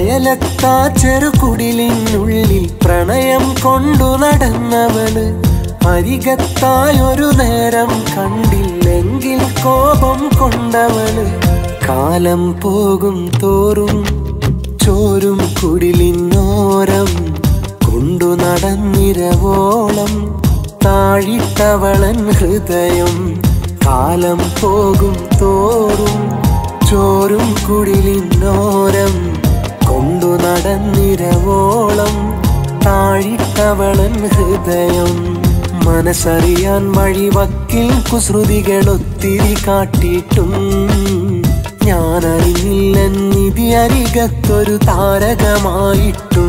അയലത്താ ചെറുകുടിലിനുള്ളിൽ പ്രണയം കൊണ്ടു നടന്നവള് അരികത്തായൊരു നേരം കണ്ടില്ലെങ്കിൽ കോപം കൊണ്ടവള് കാലം പോകും തോറും ചോരും കുടിലിന്നോരം കൊണ്ടു നടന്നിരവോളം താഴിട്ടവളൻ ഹൃദയം കാലം പോകും തോറും ചോരും കുടിലിന്നോരം കൊണ്ടു നടന്നിരവോളം താഴിട്ടവളൻ ഹൃദയം മനസ്സറിയാൻ വഴിവക്കിൽ കുസൃതികളൊത്തിരി കാട്ടിയിട്ടും ഞാൻ അറിഞ്ഞില്ല നിധി അരികത്തൊരു താരകമായിട്ടും